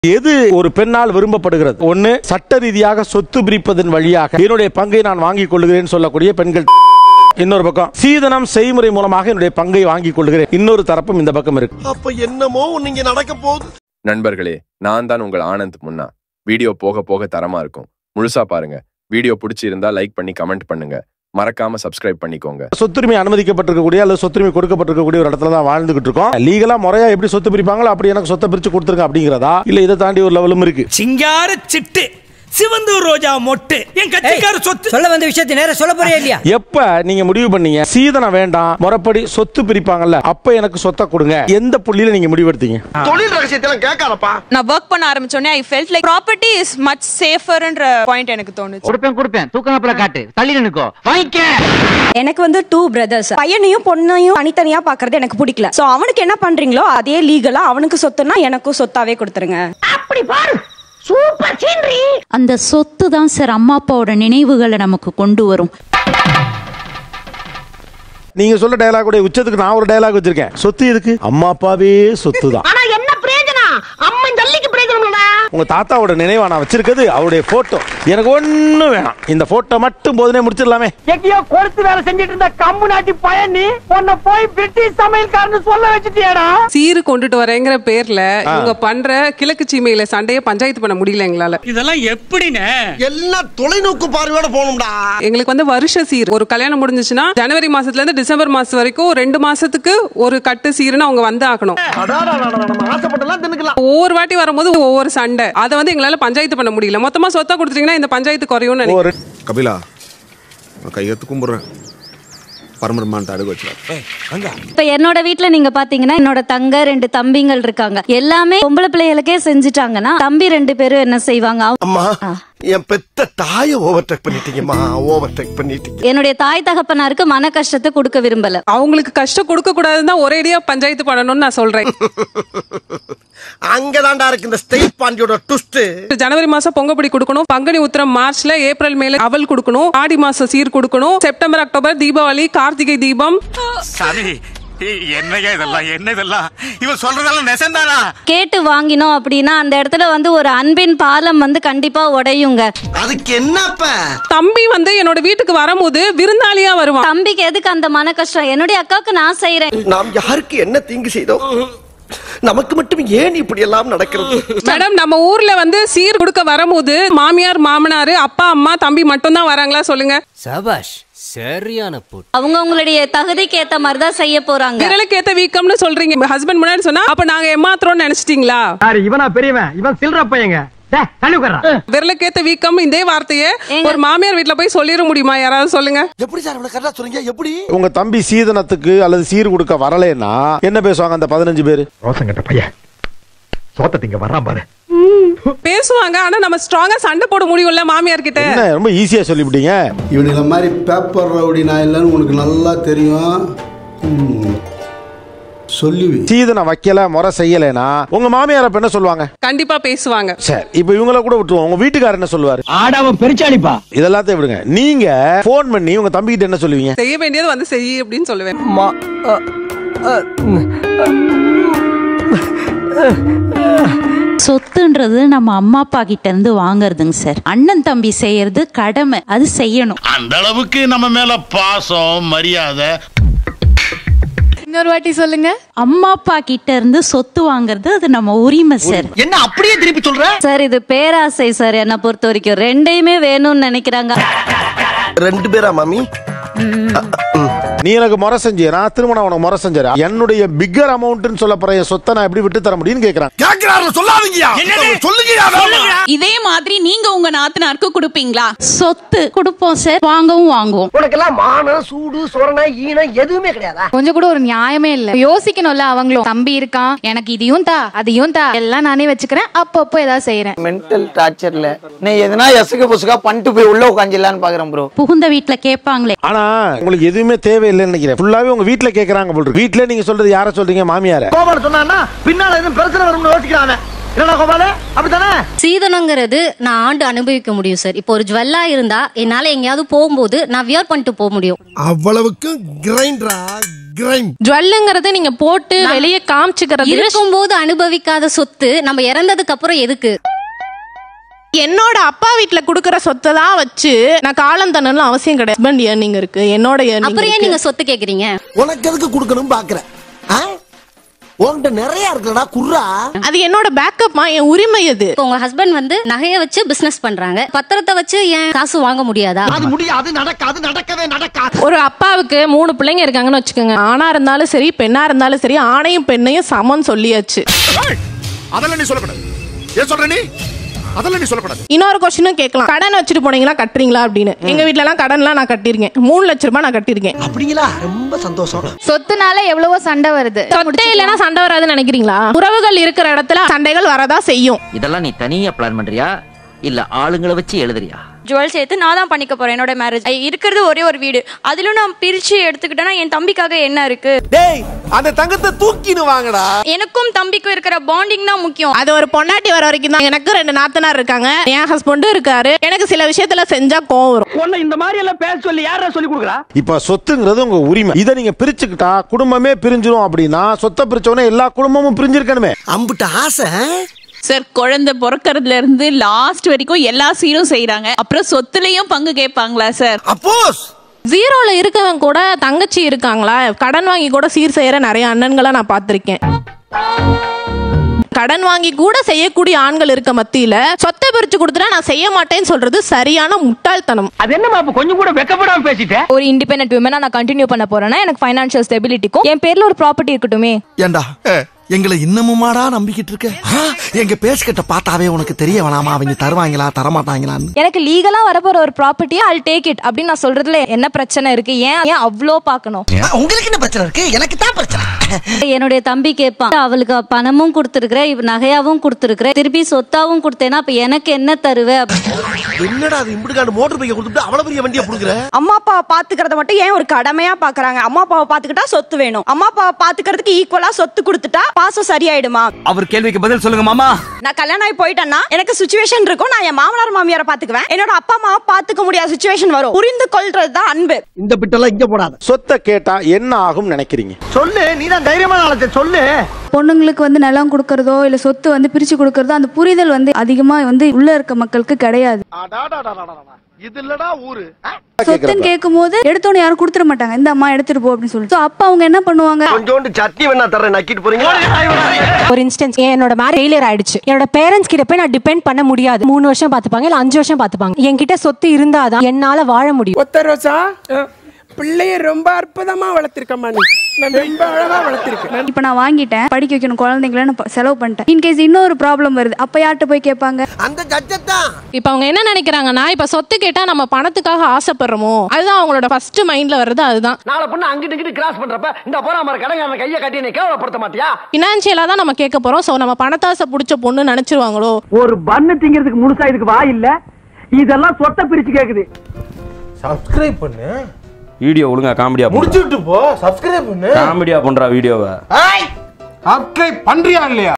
எது ஒரு பெண்ணால் விரும்பப்படுகிறது ஒன்னு சட்ட ரீதியாக சொத்து பிரிப்பதன் வழியாக என்னுடைய பங்கை நான் வாங்கிக் கொள்கிறேன் சொல்லக்கூடிய பெண்கள் இன்னொரு பக்கம் சீதனம் செய்முறை மூலமாக என்னுடைய பங்கை வாங்கிக் கொள்கிறேன் இன்னொரு தரப்பும் இந்த பக்கம் இருக்கு அப்ப என்னமோ நீங்க நடக்க போகுது நண்பர்களே நான் தான் உங்கள் ஆனந்த் முன்னா வீடியோ போக போக தரமா இருக்கும் முழுசா பாருங்க வீடியோ பிடிச்சிருந்தா லைக் பண்ணி கமெண்ட் பண்ணுங்க மறக்காம சப்ஸ்கிரைப் பண்ணிக்கோங்க சொத்துரிமை அனுமதிக்கப்பட்டிருக்கக்கூடிய அல்லது சொத்துரிமை கொடுக்கப்பட்டிருக்கக்கூடிய ஒரு இடத்துல தான் வாழ்ந்துகிட்டு இருக்கோம் லீகலா முறையா எப்படி சொத்து பிரிப்பாங்களோ அப்படி எனக்கு சொத்தை பிரிச்சு கொடுத்துருங்க அப்படிங்கிறதா இல்ல இதை தாண்டி ஒரு லெவலும் இருக்கு சிங்கார சிட்டு சிவந்தூர் ரோஜா மொட்டு என் கட்சிக்கார சொத்து சொல்ல வந்த விஷயத்தை நேரம் சொல்ல போறியா இல்லையா எப்ப நீங்க முடிவு பண்ணீங்க சீதனம் வேண்டாம் முறைப்படி சொத்து பிரிப்பாங்கல்ல அப்ப எனக்கு சொத்தை கொடுங்க எந்த புள்ளியில நீங்க முடிவெடுத்தீங்க தொழில் ரகசியத்தெல்லாம் கேட்காதப்பா நான் ஒர்க் பண்ண ஆரம்பிச்சோடனே I felt like property is much சேஃபர்ன்ற பாயிண்ட் எனக்கு தோணுச்சு கொடுப்பேன் கொடுப்பேன் தூக்கணப்புல காட்டு தள்ளி நினைக்கோ வாங்கிக்க எனக்கு வந்து டூ பிரதர்ஸ் பையனையும் பொண்ணையும் தனித்தனியா பாக்குறது எனக்கு பிடிக்கல சோ அவனுக்கு என்ன பண்றீங்களோ அதே லீகலா அவனுக்கு சொத்துனா எனக்கும் சொத்தாவே கொடுத்துருங்க அந்த சொத்து தான் சார் அம்மா அப்பாவோட நினைவுகளை நமக்கு கொண்டு வரும் நீங்க சொல்ல டயலாக் உடைய உச்சத்துக்கு நான் ஒரு டயலாக் வச்சிருக்கேன் சொத்து எதுக்கு அம்மா அப்பாவே சொத்து தான் ஆனா என்ன பிரயோஜனம் அம்மா ஜல்லிக்கு பிரயோஜனம் உங்க தாத்தாவோட நினைவா நான் வச்சிருக்கிறது அவருடைய போட்டோ எனக்கு ஒண்ணும் வேணாம் இந்த போட்டோ மட்டும் போதுனே முடிச்சிடலாமே எங்கேயோ கொடுத்து வேலை செஞ்சுட்டு இருந்த கம்பு நாட்டி பயணி உன்னை போய் பிரிட்டிஷ் சமையல்காரன்னு சொல்ல வச்சுட்டியாடா சீரு கொண்டுட்டு வரேங்கிற பேர்ல இவங்க பண்ற கிழக்கு சீமையில சண்டையை பஞ்சாயத்து பண்ண முடியல எங்களால இதெல்லாம் எப்படின்னு எல்லாம் தொலைநோக்கு பார்வையோட போகணும்டா எங்களுக்கு வந்து வருஷ சீர் ஒரு கல்யாணம் முடிஞ்சுச்சுன்னா ஜனவரி மாசத்துல இருந்து டிசம்பர் மாசம் வரைக்கும் ரெண்டு மாசத்துக்கு ஒரு கட்டு சீருன்னு அவங்க வந்து ஆகணும் அடாடா நம்ம ஆசைப்பட்டெல்லாம் தின்னுக்கலாம் ஒவ்வொரு வாட்டி வரும்போது ஒவ்வொரு சண்டை அதை வந்து எங்களால பஞ்சாயத்து பண்ண முடியல மொத்தமா சொத்தா கொடுத்துட்டீங்கன்னா இந்த பஞ்சாயத்து குறையும்னு நினைக்கிறேன் ஒரு கபிலா நான் கையெழுத்து கும்பிட்றேன் பரமரமான்ட்டு அடுக்க வச்சுருக்கேன் இப்ப என்னோட வீட்ல நீங்க பாத்தீங்கன்னா என்னோட தங்க ரெண்டு தம்பிங்கள் இருக்காங்க எல்லாமே பொம்பளை பிள்ளைகளுக்கே செஞ்சுட்டாங்கன்னா தம்பி ரெண்டு பேரும் என்ன செய்வாங்க அவங்க- அம்மா என் பெத்த தாயை ஓவர்டேக் பண்ணிட்டீங்கம்மா ஓவர்டேக் பண்ணிட்டீங்க என்னுடைய தாய் தகப்பனாருக்கு மன கஷ்டத்தை கொடுக்க விரும்பல அவங்களுக்கு கஷ்டம் கொடுக்க கூடாதுன்னு தான் ஒரேடியா பஞ்சாயத்து பண்ணணும்னு நான் சொல்றேன் அங்கதான்டா இருக்கு இந்த ஸ்டேட் பாண்டியோட டுஸ்ட் ஜனவரி மாசம் பொங்கப்படி கொடுக்கணும் பங்குனி உத்திரம் மார்ச்ல ஏப்ரல் மேல அவல் கொடுக்கணும் ஆடி மாசம் சீர் கொடுக்கணும் செப்டம்பர் அக்டோபர் தீபாவளி கார்த்திகை தீபம் சாமி என்னையா இதெல்லாம் என்ன இதெல்லாம் இவன் சொல்றதெல்லாம் நெசந்தானா கேட்டு வாங்கினோம் அப்படின்னா அந்த இடத்துல வந்து ஒரு அன்பின் பாலம் வந்து கண்டிப்பா உடையுங்க அதுக்கு என்னப்ப தம்பி வந்து என்னோட வீட்டுக்கு வரும்போது விருந்தாளியா வருவான் தம்பிக்கு எதுக்கு அந்த மன கஷ்டம் என்னுடைய அக்காவுக்கு நான் செய்யறேன் நாம் யாருக்கு என்ன தீங்கு செய்தோம் நமக்கு மட்டும் ஏன் இப்படி எல்லாம் நடக்கிறது மேடம் நம்ம ஊர்ல வந்து சீர் கொடுக்க வரும்போது மாமியார் மாமனார் அப்பா அம்மா தம்பி மட்டும் தான் வராங்களா சொல்லுங்க சபாஷ் சரியான போட்டு அவங்க அவங்களுடைய தகுதிக்கு ஏத்த மாதிரி தான் செய்ய போறாங்க விரலுக்கு ஏத்த வீக்கம்னு சொல்றீங்க ஹஸ்பண்ட் முன்னாடி சொன்னா அப்ப நாங்க ஏமாத்துறோம்னு நினைச்சிட்டீங்களா யாரு இவனா பெரியவன் இவன் சில்ற பையங்க டேய், தள்ளி உட்கார்றா. விரலுக்கு ஏத்த வீக்கம் இதே வார்த்தையே ஒரு மாமியார் வீட்ல போய் சொல்லிட முடியுமா யாராவது சொல்லுங்க எப்படி சார் இவ்வளவு கரெக்டா சொல்றீங்க எப்படி உங்க தம்பி சீதனத்துக்கு அல்லது சீர் கொடுக்க வரலைன்னா என்ன பேசுவாங்க அந்த பதினஞ்சு பேர் ரோசங்கட்ட பையன் சோத்த திங்க வர்றான் பாரு பேசுவாங்க ஆனா நம்ம ஸ்ட்ராங்கா சண்டை போட முடியும்ல மாமியார் கிட்ட என்ன ரொம்ப ஈஸியா சொல்லிவிட்டீங்க இவனுங்க மாதிரி பேப்பர் ரவுடி நான் இல்லைன்னு உனக்கு நல்லா தெரியும் ம். சொல்லுவி சீதனம் வைக்கல முறை செய்யலைன்னா உங்க மாமியார் அப்ப என்ன சொல்லுவாங்க கண்டிப்பா பேசுவாங்க சரி இப்ப இவங்கள கூட விட்டுருவோம் உங்க வீட்டுக்காரர் என்ன சொல்லுவாரு ஆடாவன் பெருச்சாளிப்பா இதெல்லாத்தையும் விடுங்க நீங்க போன் பண்ணி உங்க தம்பி கிட்ட என்ன சொல்லுவீங்க செய்ய வேண்டியது வந்து செய் அப்படின்னு சொல்லுவேன் சொத்துன்றது நம்ம அம்மா அப்பா கிட்ட இருந்து வாங்குறதுங்க சார் அண்ணன் தம்பி செய்யறது கடமை அது செய்யணும் அந்த அளவுக்கு நம்ம மேல பாசம் மரியாதை இன்னொரு வாட்டி சொல்லுங்க அம்மா அப்பா கிட்ட இருந்து சொத்து வாங்குறது அது நம்ம உரிமை சார் என்ன அப்படியே திருப்பி சொல்ற சார் இது பேராசை சார் என்ன பொறுத்த வரைக்கும் ரெண்டையுமே வேணும்னு நினைக்கிறாங்க ரெண்டு பேரா மாமி நீ எனக்கு முறை செஞ்சு நான் திருமணம் உனக்கு முறை செஞ்சாரு என்னுடைய பிக்கர் அமௌண்ட்னு சொல்ல போற என் சொத்தை நான் எப்படி விட்டு தர முடியும்னு கேக்குறேன் கேக்குறாரு சொல்லாதீங்கயா சொல்லுங்கயா இதே மாதிரி நீங்க உங்க நாத்தனாருக்கு கொடுப்பீங்களா சொத்து கொடுப்போம் சார் வாங்கவும் வாங்குவோம் உனக்கெல்லாம் மானம் சூடு சொரணை ஈனம் எதுவுமே கிடையாதா கொஞ்சம் கூட ஒரு நியாயமே இல்ல யோசிக்கணும்ல அவங்களும் தம்பி இருக்கான் எனக்கு இதையும் தா அதையும் தா எல்லாம் நானே வச்சுக்கிறேன் அப்பப்போ ஏதாவது செய்யறேன் மென்டல் டார்ச்சர்ல நீ எதனா எசுக்கு புசுக்கா பண்ணிட்டு போய் உள்ள உட்காந்துலான்னு பாக்குறேன் ப்ரோ புகுந்த வீட்டுல கேட்பாங்களே ஆனா உங்களுக்கு எதுவுமே தேவையில்லைன்னு நினைக்கிறேன் ஃபுல்லாவே உங்க வீட்டுல கேக்குறாங்க போல இருக்கு. வீட்டுல நீங்க சொல்றது யார சொல்றீங்க மாமியார கோபால சொன்னா பின்னால எதுவும் பிரச்சனை வரும்னு யோசிக்கிறான் என்னடா கோபால அப்படித்தானே சீதனங்கிறது நான் ஆண்டு அனுபவிக்க முடியும் சார் இப்போ ஒரு ஜுவல்லா இருந்தா என்னால எங்கேயாவது போகும்போது நான் வியர் பண்ணிட்டு போக முடியும் அவ்வளவுக்கும் கிரைண்டரா கிரைம் ஜுவல்லுங்கிறது நீங்க போட்டு வெளியே காமிச்சுக்கிறது இருக்கும்போது அனுபவிக்காத சொத்து நம்ம இறந்ததுக்கு அப்புறம் எதுக்கு என்னோட அப்பா வீட்ல குடுக்கற சொத்தை தான் வச்சு நான் காலம் தண்ணலாம் அவசியம் கிடையாது ஹஸ்பண்ட் ஏர்னிங் இருக்கு என்னோட அப்புறம் ஏன் நீங்க சொத்து கேக்குறீங்க உனக்கு எதுக்கு கொடுக்கணும் பாக்குறேன் உன்கிட்ட நிறைய இருக்குடா குர்ரா அது என்னோட பேக்கப்மா என் உரிமை அது இப்போ உங்க ஹஸ்பண்ட் வந்து நகைய வச்சு பிசினஸ் பண்றாங்க பத்திரத்தை வச்சு ஏன் காசு வாங்க முடியாதா அது முடியாது நடக்காது நடக்கவே நடக்காது ஒரு அப்பாவுக்கு மூணு பிள்ளைங்க இருக்காங்கன்னு வச்சுக்கோங்க ஆணா இருந்தாலும் சரி பெண்ணா இருந்தாலும் சரி ஆணையும் பெண்ணையும் சமம் சொல்லியாச்சு அதெல்லாம் நீ சொல்லக்கூடாது ஏன் சொல்ற நீ அதெல்லாம் நீ சொல்லக்கூடாது இன்னொரு கொஸ்டினும் கேட்கலாம் கடன் வச்சுட்டு போனீங்களா கட்டுறீங்களா அப்படின்னு எங்க வீட்ல எல்லாம் கடன்லாம் நான் கட்டியிருக்கேன் மூணு லட்ச ரூபாய் நான் கட்டியிருக்கேன் அப்படிங்களா ரொம்ப சந்தோஷம் சொத்துனால எவ்வளவோ சண்டை வருது சொத்தே இல்லைன்னா சண்டை வராதுன்னு நினைக்கிறீங்களா உறவுகள் இருக்கிற இடத்துல சண்டைகள் வரதா செய்யும் இதெல்லாம் நீ தனியா பிளான் பண்றியா இல்ல ஆளுங்களை வச்சு எழுதுறியா ஜுவல் சேர்த்து நான் தான் பண்ணிக்க போறேன் என்னோட மேரேஜ் இருக்கிறது ஒரே ஒரு வீடு அதிலும் நான் பிரிச்சு எடுத்துக்கிட்டேன்னா என் தம்பிக்காக என்ன இருக்கு டேய் அந்த தங்கத்தை தூக்கின்னு வாங்கடா எனக்கும் தம்பிக்கும் இருக்கிற பாண்டிங் தான் முக்கியம் அது ஒரு பொண்டாட்டி வர வரைக்கும் தான் எனக்கு ரெண்டு நாத்தனார் இருக்காங்க என் ஹஸ்பண்டும் இருக்காரு எனக்கு சில விஷயத்துல செஞ்சா கோவம் வரும் உன்னை இந்த மாதிரி எல்லாம் பேச சொல்லி யாரா சொல்லி கொடுக்குறா இப்ப சொத்துங்கிறது உங்க உரிமை இதை நீங்க பிரிச்சுக்கிட்டா குடும்பமே பிரிஞ்சிரும் அப்படின்னா சொத்தை பிரிச்சவனே எல்லா குடும்பமும் பிரிஞ்சிருக்கணுமே அம்புட்ட ஆசை சார் குழந்தை பிறக்கறதுல இருந்து லாஸ்ட் வரைக்கும் எல்லா சீரும் செய்யறாங்க அப்புறம் சொத்துலயும் பங்கு கேட்பாங்களா சார் அப்போஸ் ஜீரோல இருக்கவன் கூட தங்கச்சி இருக்காங்களா கடன் வாங்கி கூட சீர் செய்யற நிறைய அண்ணன்களை நான் பார்த்திருக்கேன் கடன் வாங்கி கூட செய்யக்கூடிய ஆண்கள் இருக்க மத்தியில சொத்தை பிரிச்சு கொடுத்துட்டா நான் செய்ய மாட்டேன்னு சொல்றது சரியான முட்டாள்தனம் அது என்னமா அப்ப கொஞ்சம் கூட வெக்கப்படாம பேசிட்டேன் ஒரு இண்டிபெண்டன்ட் விமனா நான் கண்டினியூ பண்ண போறேன்னா எனக்கு ஃபைனான்ஷியல் ஸ்டெபிலிட்டிக்கும் என் பேர்ல ஒரு ப்ராப்பர்ட்டி இருக்கட்டுமே ஏண்டா எங்களை இன்னமுமாடா நம்பிக்கிட்டு இருக்க ஆ, எங்க பேசிக்கிட்ட பார்த்தாவே உனக்கு தெரிய வேணாமா அவங்க தருவாங்களா தரமாட்டாங்களான்னு எனக்கு லீகலா வரப்போற ஒரு ப்ராப்பர்ட்டியை அல் டேக் இட் அப்படின்னு நான் சொல்றதுல என்ன பிரச்சனை இருக்கு ஏன் ஏன் அவ்வளோ பார்க்கணும் உங்களுக்கு என்ன பிரச்சனை இருக்கு எனக்கு தான் பிரச்சனை என்னுடைய தம்பி கேட்பான் அவளுக்கு பணமும் கொடுத்துருக்குற இப்ப நகையாவும் கொடுத்துருக்குற திருப்பி சொத்தாவும் கொடுத்தேன்னா அப்ப எனக்கு என்ன தருவ என்னடா அது இம்புடுக்காண்டு மோட்டர் பைக்கை கொடுத்துட்டு அவ்வளவு பெரிய வண்டியை கொடுக்குற அம்மா அப்பாவை பாத்துக்கிறத மட்டும் ஏன் ஒரு கடமையா பாக்குறாங்க அம்மா அப்பாவை பாத்துக்கிட்டா சொத்து வேணும் அம்மா அப்பாவை பாத்துக்கிறதுக்கு ஈக்குவலா சொத்து கொடுத்துட்டா பாசம் சரியாயிடுமா அவர் கேள்விக்கு பதில் சொல்லுங்க மாமா நான் கல்யாணம் ஆகி போயிட்டேன்னா எனக்கு சுச்சுவேஷன் இருக்கும் நான் என் மாமனார் மாமியாரை பாத்துக்குவேன் என்னோட அப்பா அம்மாவை பாத்துக்க முடியாத சுச்சுவேஷன் வரும் புரிந்து கொள்றது தான் அன்பு இந்த பிட்டெல்லாம் இங்க போடாத சொத்தை கேட்டா என்ன ஆகும் நினைக்கிறீங்க சொல்லு நீ தான் தைரியமான ஆளத்தை சொல்லு பொண்ணுங்களுக்கு வந்து நிலம் கொடுக்கறதோ இல்ல சொத்து வந்து பிரிச்சு கொடுக்கறதோ அந்த புரிதல் வந்து அதிகமா வந்து உள்ள இருக்க மக்களுக்கு கிடையாது இது இல்லடா ஊரு சொத்துன்னு கேட்கும் போது எடுத்தோன்னு யாரும் கொடுத்துட மாட்டாங்க இந்த அம்மா எடுத்துட்டு போ அப்படின்னு சொல்லிட்டு So, அப்ப அவங்க என்ன பண்ணுவாங்க கொஞ்சோண்டு சட்னி வேணா தர்றேன் நக்கிட்டு போறீங்க ஒரு இன்ஸ்டன்ஸ் என்னோட மேரேஜ் ஃபெயிலியர் ஆயிடுச்சு என்னோட பேரண்ட்ஸ் கிட்ட போய் நான் டிபெண்ட் பண்ண முடியாது மூணு வருஷம் பாத்துப்பாங்க இல்ல அஞ்சு வருஷம் பாத்துப்பாங்க என்கிட்ட சொத்து இருந்தாதான் என்னால வாழ முடியும் ஒத்த ரோசா பிள்ளைய ரொம்ப அற்புதமா வளர்த்திருக்கம்மா நீ நான் ரொம்ப அழகா வளர்த்திருக்கேன் இப்ப நான் வாங்கிட்டேன் படிக்க வைக்கணும் குழந்தைங்கள நான் ப- செலவு பண்ணிட்டேன் இன்கேஸ் இன்னொரு ப்ராப்ளம் வருது அப்ப யார்கிட்ட போய் கேட்பாங்க அந்த ஜட்ஜத்தான் இப்ப அவங்க என்ன நினைக்கிறாங்கன்னா இப்ப சொத்து கேட்டா நம்ம பணத்துக்காக ஆசைப்படுறோமோ அதுதான் அவங்களோட ஃபர்ஸ்ட் மைண்ட்ல வர்றது அதுதான் நாளை பொண்ணு அங்கிட்டு இங்கிட்டு கிராஸ் பண்றப்ப இந்த போறா மாதிரி கடைங்க கையை கட்டி நீ கேவலப்படுத்த மாட்டியா பினான்சியலா தான் நம்ம கேட்க போறோம் சோ நம்ம பணத்தாசை புடிச்ச பொண்ணு நினைச்சிருவாங்களோ ஒரு பண்ணு திங்கிறதுக்கு முழுசா இதுக்கு வாய் இல்ல இதெல்லாம் சொத்தை பிரிச்சு கேக்குது சப்ஸ்கிரைப் பண்ணு வீடியோ ஒழுங்கா காமெடியா முடிச்சுட்டு போ சப்ஸ்கிரைப் பண்ணு காமெடியா பண்றா வீடியோவை சப்ஸ்கிரைப் பண்றியா இல்லையா